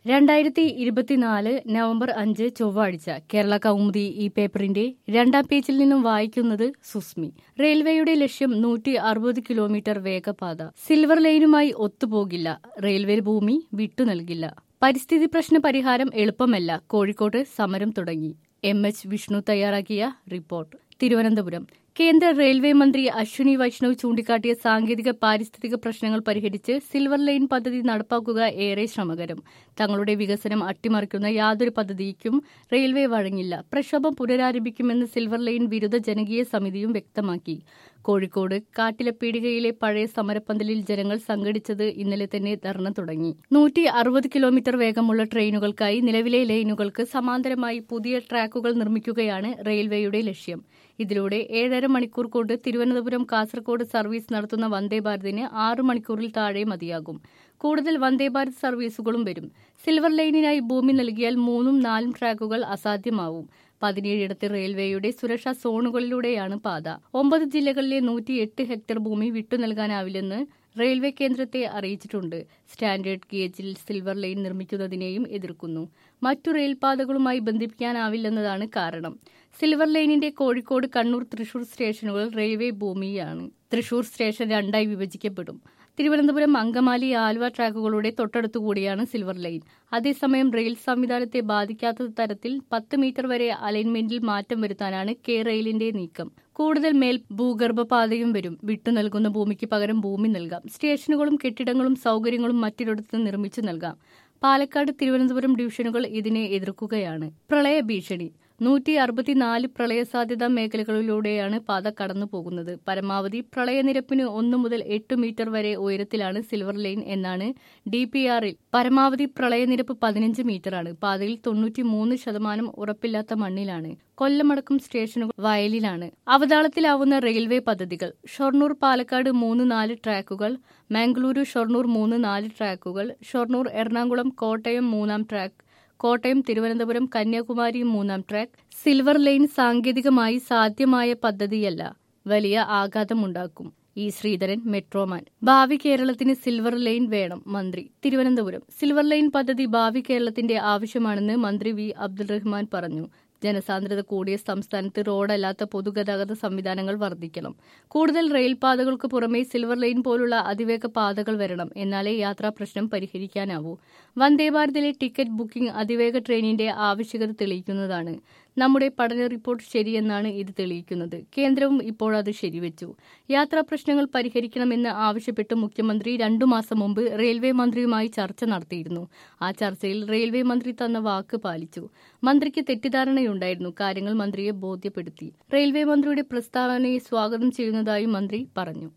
രണ്ടായിരത്തി ഇരുപത്തിനാല് നവംബർ അഞ്ച് ചൊവ്വാഴ്ച കേരള കൗമുദി ഈ പേപ്പറിന്റെ രണ്ടാം പേജിൽ നിന്നും വായിക്കുന്നത് സുസ്മി റെയിൽവേയുടെ ലക്ഷ്യം നൂറ്റി അറുപത് കിലോമീറ്റർ വേഗപാത സിൽവർ ലൈനുമായി ഒത്തുപോകില്ല റെയിൽവേ ഭൂമി വിട്ടു നൽകില്ല പരിസ്ഥിതി പ്രശ്ന പരിഹാരം എളുപ്പമല്ല കോഴിക്കോട് സമരം തുടങ്ങി എം എച്ച് വിഷ്ണു തയ്യാറാക്കിയ റിപ്പോർട്ട് തിരുവനന്തപുരം കേന്ദ്ര റെയിൽവേ മന്ത്രി അശ്വിനി വൈഷ്ണവ് ചൂണ്ടിക്കാട്ടിയ സാങ്കേതിക പാരിസ്ഥിതിക പ്രശ്നങ്ങൾ പരിഹരിച്ച് സിൽവർ ലൈൻ പദ്ധതി നടപ്പാക്കുക ഏറെ ശ്രമകരം തങ്ങളുടെ വികസനം അട്ടിമറിക്കുന്ന യാതൊരു പദ്ധതിക്കും റെയിൽവേ വഴങ്ങില്ല പ്രക്ഷോഭം പുനരാരംഭിക്കുമെന്ന് സിൽവർ ലൈൻ വിരുദ്ധ ജനകീയ സമിതിയും വ്യക്തമാക്കി കോഴിക്കോട് കാട്ടിലപ്പീടികയിലെ പഴയ സമരപ്പന്തലിൽ ജനങ്ങൾ സംഘടിച്ചത് ഇന്നലെ തന്നെ ധർണ തുടങ്ങി നൂറ്റി അറുപത് കിലോമീറ്റർ വേഗമുള്ള ട്രെയിനുകൾക്കായി നിലവിലെ ലൈനുകൾക്ക് സമാന്തരമായി പുതിയ ട്രാക്കുകൾ നിർമ്മിക്കുകയാണ് റെയിൽവേയുടെ ലക്ഷ്യം ഇതിലൂടെ ഏഴര മണിക്കൂർ കൊണ്ട് തിരുവനന്തപുരം കാസർഗോഡ് സർവീസ് നടത്തുന്ന വന്ദേ ഭാരതിന് ആറ് മണിക്കൂറിൽ താഴെ മതിയാകും കൂടുതൽ വന്ദേ ഭാരത് സർവീസുകളും വരും സിൽവർ ലൈനിനായി ഭൂമി നൽകിയാൽ മൂന്നും നാലും ട്രാക്കുകൾ അസാധ്യമാവും പതിനേഴിടത്ത് റെയിൽവേയുടെ സുരക്ഷാ സോണുകളിലൂടെയാണ് പാത ഒമ്പത് ജില്ലകളിലെ നൂറ്റിയെട്ട് ഹെക്ടർ ഭൂമി വിട്ടു നൽകാനാവില്ലെന്ന് റെയിൽവേ കേന്ദ്രത്തെ അറിയിച്ചിട്ടുണ്ട് സ്റ്റാൻഡേർഡ് ഗേജിൽ സിൽവർ ലൈൻ നിർമ്മിക്കുന്നതിനെയും എതിർക്കുന്നു മറ്റു റെയിൽപാതകളുമായി ബന്ധിപ്പിക്കാനാവില്ലെന്നതാണ് കാരണം സിൽവർ ലൈനിന്റെ കോഴിക്കോട് കണ്ണൂർ തൃശൂർ സ്റ്റേഷനുകൾ റെയിൽവേ ഭൂമിയാണ് തൃശൂർ സ്റ്റേഷൻ രണ്ടായി വിഭജിക്കപ്പെടും തിരുവനന്തപുരം അങ്കമാലി ആലുവ ട്രാക്കുകളുടെ തൊട്ടടുത്തുകൂടിയാണ് സിൽവർ ലൈൻ അതേസമയം റെയിൽ സംവിധാനത്തെ ബാധിക്കാത്ത തരത്തിൽ പത്ത് മീറ്റർ വരെ അലൈൻമെന്റിൽ മാറ്റം വരുത്താനാണ് കെ റെയിലിന്റെ നീക്കം കൂടുതൽ മേൽ ഭൂഗർഭ പാതയും വരും വിട്ടു നൽകുന്ന ഭൂമിക്ക് പകരം ഭൂമി നൽകാം സ്റ്റേഷനുകളും കെട്ടിടങ്ങളും സൗകര്യങ്ങളും മറ്റൊരിടത്ത് നിർമ്മിച്ചു നൽകാം പാലക്കാട് തിരുവനന്തപുരം ഡിവിഷനുകൾ ഇതിനെ എതിർക്കുകയാണ് പ്രളയ ഭീഷണി നൂറ്റി അറുപത്തിനാല് പ്രളയ സാധ്യതാ മേഖലകളിലൂടെയാണ് പാത കടന്നു പോകുന്നത് പരമാവധി പ്രളയനിരപ്പിന് ഒന്ന് മുതൽ എട്ട് മീറ്റർ വരെ ഉയരത്തിലാണ് സിൽവർ ലൈൻ എന്നാണ് ഡി പി ആറിൽ പരമാവധി പ്രളയനിരപ്പ് പതിനഞ്ച് മീറ്ററാണ് പാതയിൽ തൊണ്ണൂറ്റി മൂന്ന് ശതമാനം ഉറപ്പില്ലാത്ത മണ്ണിലാണ് കൊല്ലമടക്കം സ്റ്റേഷനുകൾ വയലിലാണ് അവതാളത്തിലാവുന്ന റെയിൽവേ പദ്ധതികൾ ഷൊർണൂർ പാലക്കാട് മൂന്ന് നാല് ട്രാക്കുകൾ മാംഗ്ലൂരു ഷൊർണൂർ മൂന്ന് നാല് ട്രാക്കുകൾ ഷൊർണൂർ എറണാകുളം കോട്ടയം മൂന്നാം ട്രാക്ക് കോട്ടയം തിരുവനന്തപുരം കന്യാകുമാരി മൂന്നാം ട്രാക്ക് സിൽവർ ലൈൻ സാങ്കേതികമായി സാധ്യമായ പദ്ധതിയല്ല വലിയ ആഘാതമുണ്ടാക്കും ഇ ശ്രീധരൻ മെട്രോമാൻ ഭാവി കേരളത്തിന് സിൽവർ ലൈൻ വേണം മന്ത്രി തിരുവനന്തപുരം സിൽവർ ലൈൻ പദ്ധതി ഭാവി കേരളത്തിന്റെ ആവശ്യമാണെന്ന് മന്ത്രി വി അബ്ദുൾ റഹ്മാൻ പറഞ്ഞു ജനസാന്ദ്രത കൂടിയ സംസ്ഥാനത്ത് റോഡല്ലാത്ത പൊതുഗതാഗത സംവിധാനങ്ങൾ വർദ്ധിക്കണം കൂടുതൽ റെയിൽ പാതകൾക്ക് പുറമെ സിൽവർ ലൈൻ പോലുള്ള അതിവേഗ പാതകൾ വരണം എന്നാലേ യാത്രാ പ്രശ്നം പരിഹരിക്കാനാവൂ വന്ദേ ഭാരതിലെ ടിക്കറ്റ് ബുക്കിംഗ് അതിവേഗ ട്രെയിനിന്റെ ആവശ്യകത തെളിയിക്കുന്നതാണ് നമ്മുടെ പഠന റിപ്പോർട്ട് ശരിയെന്നാണ് ഇത് തെളിയിക്കുന്നത് കേന്ദ്രവും ഇപ്പോൾ അത് ശരിവെച്ചു യാത്രാ പ്രശ്നങ്ങൾ പരിഹരിക്കണമെന്ന് ആവശ്യപ്പെട്ട് മുഖ്യമന്ത്രി രണ്ടു മാസം മുമ്പ് റെയിൽവേ മന്ത്രിയുമായി ചർച്ച നടത്തിയിരുന്നു ആ ചർച്ചയിൽ റെയിൽവേ മന്ത്രി തന്ന വാക്ക് പാലിച്ചു മന്ത്രിക്ക് തെറ്റിദ്ധാരണയുണ്ടായിരുന്നു കാര്യങ്ങൾ മന്ത്രിയെ ബോധ്യപ്പെടുത്തി റെയിൽവേ മന്ത്രിയുടെ പ്രസ്താവനയെ സ്വാഗതം ചെയ്യുന്നതായി മന്ത്രി പറഞ്ഞു